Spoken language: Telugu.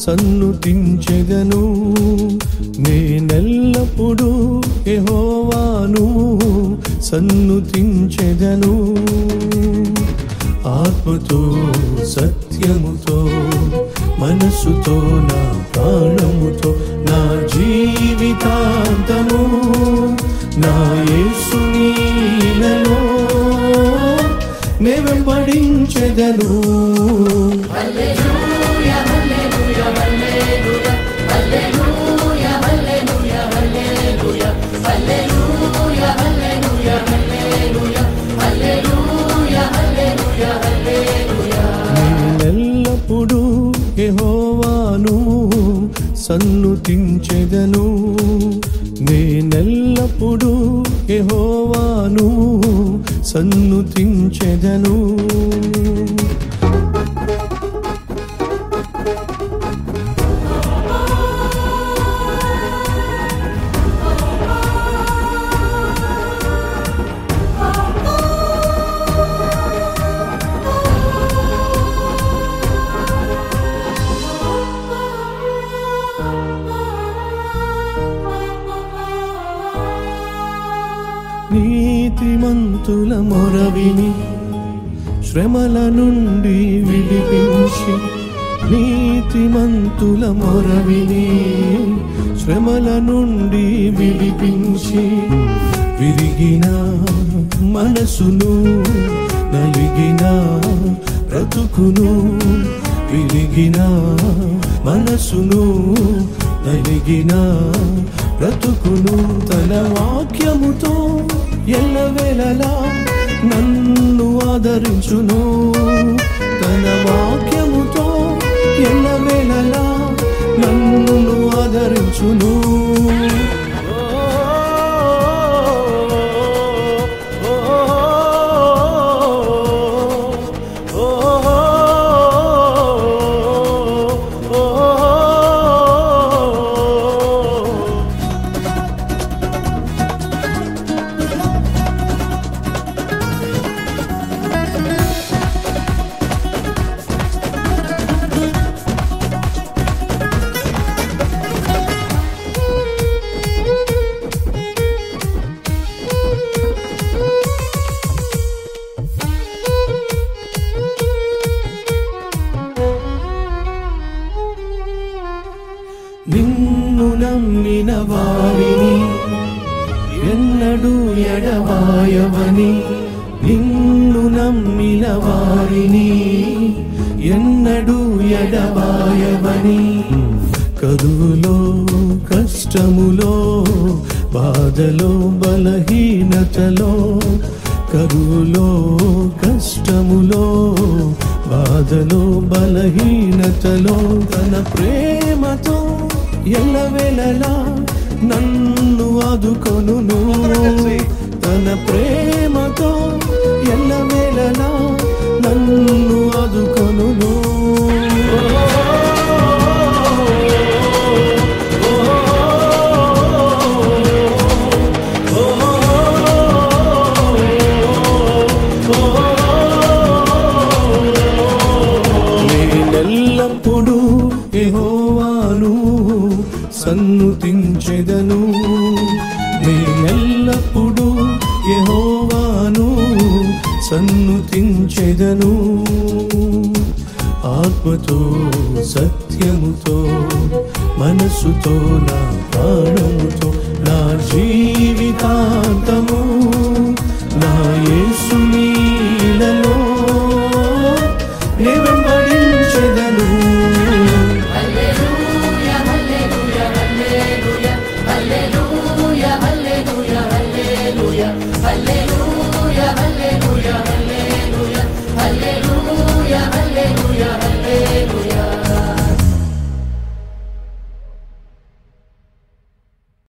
సన్నుతించెదను నేనెల్లప్పుడూ యెహోవాను సన్నుతించెదను ఆత్మతో సత్యముతో మనసుతో నా ప్రాణముతో నా జీవితాంతము నా యేసునీలలో నే వెంబడించెదను నేనెల్లప్పుడూ యెహోవాను సన్నుతించెదను నేనెల్లప్పుడూ యెహోవాను సన్నుతించెదను నీతిమంతుల మొరవిని శ్రమల నుండి విడిపించి నీతిమంతుల మొరవిని శ్రమల నుండి విడిపించి విరిగిన మనసును నలిగిన బ్రతుకును విరిగిన మనసును నలిగిన బ్రతుకును తన వాక్యముతో ఎల్లవేళలా నన్ను ఆదరించును తన వాక్యముతో ఎల్లవేళలా నన్ను ఆదరించును నిన్ను నమ్మిన వారిని ఎన్నడూ ఎడవాయవని నిన్ను నమ్మిన వారిని ఎన్నడూ ఎడవాయవని కరువులో కష్టములో బాధలో బలహీనతలో కరువులో కష్టములో బాధలో బలహీనతలో తన ప్రేమతో ఎల్లవేళలా నన్ను ఆదుకొనును తన ప్రేమతో ఎల్లవేళలా నన్ను ఆదుకొనును నేనెల్లప్పుడూ యెహోవాను సన్నుతించెదను నేనెల్లప్పుడూ యెహోవాను సన్నుతించెదను ఆత్మతో సత్యముతో మనసుతో నా ప్రాణముతో నా జీవితాంతము నా యేసునీలలో నే వెంబడించెదను Hallelujah, hallelujah, hallelujah, hallelujah.